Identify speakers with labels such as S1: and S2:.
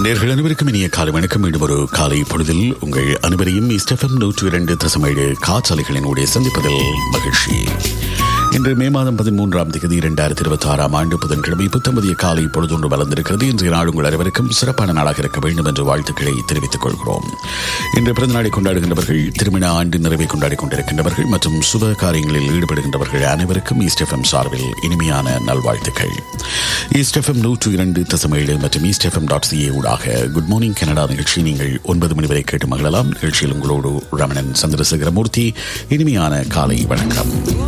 S1: நேர்கள் அனைவருக்கும் இனிய காலை வணக்கம் மீண்டும் ஒரு காலை பொழுதில் உங்கள் அனைவரையும் இஸ்டெஃபம் நூற்று இரண்டு தசமேழு காற்றாலைகளினுடைய சந்திப்பதில் மகிழ்ச்சி இன்று மே மாதம் பதிமூன்றாம் தேதி இரண்டாயிரத்தி இருபத்தி ஆறாம் ஆண்டு புதன்கிழமை புத்தமதிய காலை பொழுதொன்று வளர்ந்திருக்கிறது இன்றைய நாள் உங்கள் அனைவருக்கும் சிறப்பான நாளாக இருக்க வேண்டும் என்ற வாழ்த்துக்களை தெரிவித்துக் கொள்கிறோம் இன்று பிறந்த நாளை கொண்டாடுகின்றவர்கள் திருமண ஆண்டு நிறைவை கொண்டாடிக் கொண்டிருக்கின்றவர்கள் மற்றும் சுப காரியங்களில் ஈடுபடுகின்றவர்கள் அனைவருக்கும் ஈஸ்டெஃபம் சார்பில் இனிமையான நல்வாழ்த்துக்கள் ஈஸ்டெஃபம் நூற்று இரண்டு தசமேழு மற்றும் ஈஸ்டெஃபம் டாட் சிஏ ஊடாக குட் மார்னிங் கனடா நிகழ்ச்சி நீங்கள் ஒன்பது மணி வரை கேட்டு மகிழலாம் நிகழ்ச்சியில் உங்களோடு ரமணன் சந்திரசேகரமூர்த்தி இனிமையான காலை வணக்கம்